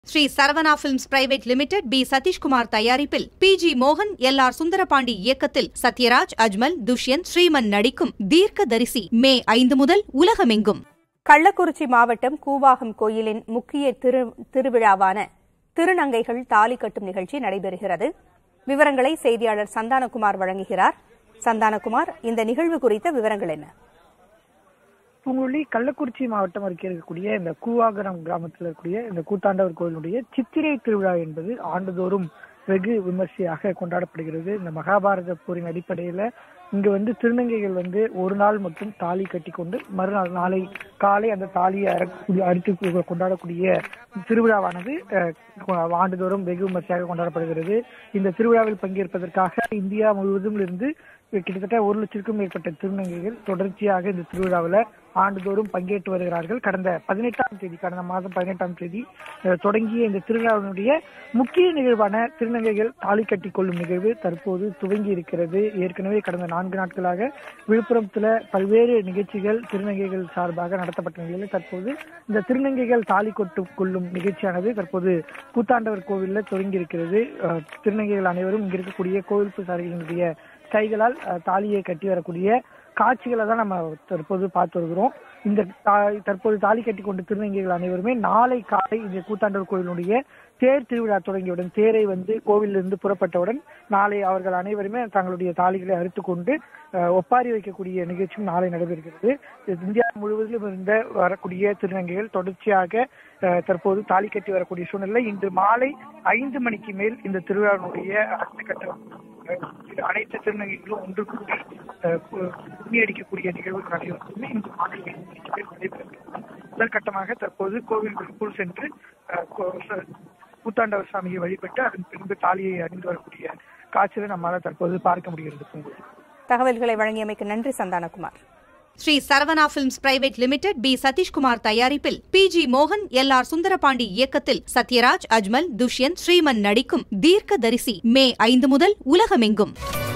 Sri Saravana films private limited P Sathishkumar தயாரிப்பில் P G மோகன் L R Sundarapandi இயக்கத்தில் சத்யராஜ் அஜ்மல் துஷ்யந்த் ஸ்ரீமன் நடிக்கும் தீர்க்கதரிசி மே ஐந்து முதல் உலகமெங்கும் கள்ளக்குறிச்சி மாவட்டம் கூவாகம் கோயிலின் முக்கிய திரு திருவிழாவான திருநங்கைகள் தாலி கட்டும் நிகழ்ச்சி நடைபெறுகிறது விவரங்களை செய்தியாளர் சந்தானகுமார் வழங்குகிறார் சந்தானகுமார் இந்த நிகழ்வு குறித்த விவரங்கள் என்ன பூங்குழலி கள்ளக்குறிச்சி மாவட்டம் அருகே இருக்கக்கூடிய இந்த கூவாகரம் கிராமத்தில் இருக்கக்கூடிய இந்த கூத்தாண்டவர் கோயிலுடைய சித்திரை திருவிழா என்பது ஆண்டுதோறும் வெகு விமர்சையாக கொண்டாடப்படுகிறது இந்த மகாபாரத போரின் அடிப்படையில இங்க வந்து திருநங்கைகள் வந்து ஒரு நாள் மட்டும் தாலி கட்டி கொண்டு மறுநாள் நாளை காலை அந்த தாலியை அறுக்கக்கூடிய அறுத்து கொண்டாடக்கூடிய திருவிழாவானது அஹ், ஆண்டுதோறும் வெகு விமர்சையாக கொண்டாடப்படுகிறது இந்த திருவிழாவில் பங்கேற்பதற்காக இந்தியா முழுவதும் இருந்து கிட்டத்தட்ட ஒரு லட்சத்திற்கும் மேற்பட்ட திருநங்கைகள் தொடர்ச்சியாக இந்த திருவிழாவில் ஆண்டுதோறும் பங்கேற்று வருகிறார்கள் கடந்த பதினெட்டாம் தேதி கடந்த மாதம் பதினெட்டாம் தேதி அஹ், தொடங்கிய இந்த திருவிழாவினுடைய முக்கிய நிகழ்வான திருநங்கைகள் தாலி கட்டி கொள்ளும் நிகழ்வு தற்போது துவங்கி இருக்கிறது ஏற்கனவே கடந்த நான்கு நாட்களாக விழுப்புரத்துல பல்வேறு நிகழ்ச்சிகள் திருநங்கைகள் சார்பாக நடத்தப்பட்ட நிலையில் தற்போது இந்த திருநங்கைகள் தாலி கொட்டு கொள்ளும் நிகழ்ச்சியானது தற்போது கூத்தாண்டவர் கோவிலில் தொடங்கி இருக்கிறது அஹ், திருநங்கைகள் அனைவரும் இங்க இருக்கக்கூடிய கோவில் பூசாரிகளினுடைய கைகளால் அஹ், தாலியை கட்டி வரக்கூடிய காட்சிகளை தான் நம்ம தற்போது பார்த்து வருகிறோம் இந்த தா- தற்போது தாலி கட்டி கொண்ட திருநங்கைகள் அனைவருமே நாளை காலை இந்த கூத்தாண்டவர் கோயிலுடைய தேர் திருவிழா தொடங்கியவுடன் தேரை வந்து கோவிலிருந்து புறப்பட்டவுடன் நாளை அவர்கள் அனைவருமே தங்களுடைய தாலிகளை அறுத்து கொண்டு அஹ், ஒப்பாரி வைக்கக்கூடிய நிகழ்ச்சியும் நாளை நடைபெறுகிறது இது இந்தியா முழுவதிலும் இருந்த வரக்கூடிய திருநங்கைகள் தொடர்ச்சியாக அஹ், தற்போது தாலி கட்டி வரக்கூடிய சூழ்நிலை இன்று மாலை ஐந்து மணிக்கு மேல் இந்த திருவிழாவினுடைய அடுத்த கட்டம் அஹ், அனைத்து திருநங்கைகளும் ஒன்று கூடி அஹ், கு- கும்மி அடிக்கக்கூடிய நிகழ்வுகள் அனைவருக்குமே இன்று மாலை ஐந்து மணிக்கு மேல் நடைபெறுகிறது முதற்கட்டமாக தற்போது கோவில்களுக்குள் சென்று அஹ், கோ- ச- கூத்தாண்டவர் சாமியை வழிபட்டு அதன் பின்பு தாலியை அணிந்து வரக்கூடிய காட்சியை நம்மால தற்போது பார்க்க முடிகிறது பூங்குழலி. தகவல்களை வழங்கியமைக்கு நன்றி Santhanakumar Sri Saravana films private limited P Sathishkumar தயாரிப்பில் பி ஜி மோகன் எல் ஆர் சுந்தரபாண்டி இயக்கத்தில் சத்யராஜ் அஜ்மல் துஷ்யந்த் ஸ்ரீமன் நடிக்கும் தீர்க்கதரிசி மே ஐந்து முதல் உலகமெங்கும்